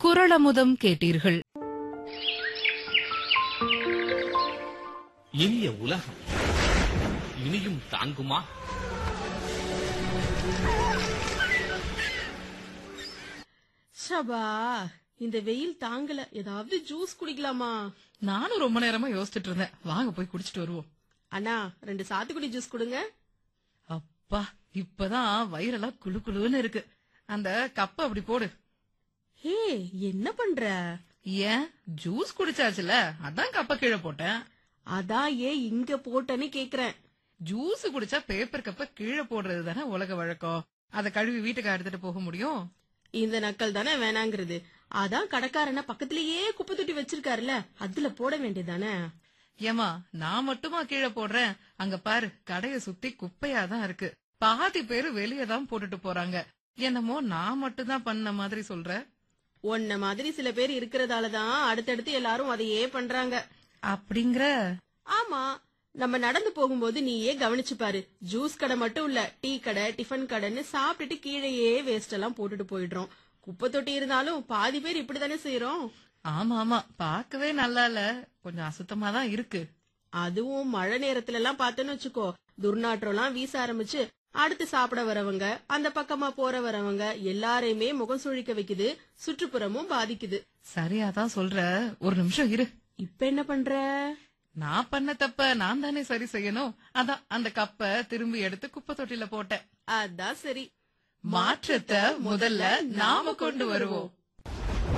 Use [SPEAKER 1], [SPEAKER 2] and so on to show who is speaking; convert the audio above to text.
[SPEAKER 1] குரளமுதம் கேட்டீர்கள்
[SPEAKER 2] இனிய உலகம் இனியும் தாங்குமா
[SPEAKER 3] ஷபா இந்த வெயில் தாங்கல ஏதாவது ஜூஸ் குடிக்கலாமா
[SPEAKER 1] நானும் ரொம்ப நேரமா யோசிச்சுட்டு இருந்தேன் வாங்க போய் குடிச்சிட்டு வருவோம்
[SPEAKER 3] அண்ணா ரெண்டு சாத்துக்குடி ஜூஸ் கொடுங்க
[SPEAKER 1] அப்பா இப்பதான் வயிறெல்லாம் குளு குளுன்னு இருக்கு அந்த கப்ப அப்படி போடு
[SPEAKER 3] ஹே என்ன பண்ற
[SPEAKER 1] ஏன் ஜூஸ் குடிச்சாச்சுல அதான் கப்ப கீழே போட்டேன்
[SPEAKER 3] அதான் ஏன் இங்க போட்டேன்னு கேக்குறேன்
[SPEAKER 1] ஜூஸ் குடிச்சா பேப்பர் கப்ப கீழே போடுறது தானே உலக வழக்கம் அத கழுவி வீட்டுக்கு எடுத்துட்டு போக முடியும்
[SPEAKER 3] இந்த நக்கல் தானே வேணாங்கிறது அதான் கடைக்காரன பக்கத்திலேயே குப்பை தொட்டி வச்சிருக்காருல அதுல போட வேண்டியதானே
[SPEAKER 1] ஏமா நான் மட்டுமா கீழே போடுறேன் அங்க பாரு கடைய சுத்தி குப்பையா தான் இருக்கு பாதி பேரு வெளியே தான் போட்டுட்டு போறாங்க என்னமோ நான் மட்டும் தான் பண்ண மாதிரி சொல்ற
[SPEAKER 3] உன்ன மாதிரி சில பேர் இருக்கிறதாலதான் அடுத்தடுத்து எல்லாரும் அதையே பண்றாங்க
[SPEAKER 1] அப்படிங்கிற
[SPEAKER 3] ஆமா நம்ம நடந்து போகும்போது நீயே கவனிச்சு பாரு ஜூஸ் கடை மட்டும் இல்ல டீ கடை டிஃபன் கடைன்னு சாப்பிட்டுட்டு கீழேயே வேஸ்ட் எல்லாம் போட்டுட்டு போயிடுறோம் குப்பை தொட்டி இருந்தாலும் பாதி பேர் இப்படித்தானே செய்யறோம்
[SPEAKER 1] ஆமா ஆமா பார்க்கவே நல்லா இல்ல கொஞ்சம் அசுத்தமா தான் இருக்கு
[SPEAKER 3] அதுவும் மழை நேரத்துல எல்லாம் பார்த்தோன்னு வச்சுக்கோ துர்நாற்றம் எல்லாம் வீச ஆரம்பிச்சு அடுத்து சாப்பிட வரவங்க அந்த பக்கமா போற வரவங்க எல்லாரையுமே முகம் சுழிக்க வைக்குது சுற்றுப்புறமும் பாதிக்குது
[SPEAKER 1] சரியாதான் சொல்ற ஒரு நிமிஷம் இரு
[SPEAKER 3] இப்ப என்ன பண்ற
[SPEAKER 1] நான் பண்ண தப்ப நான் தானே சரி செய்யணும் அதான் அந்த கப்ப திரும்பி எடுத்து குப்பை தொட்டில போட்டேன்
[SPEAKER 3] அதான் சரி
[SPEAKER 1] மாற்றத்தை முதல்ல நாம கொண்டு வருவோம்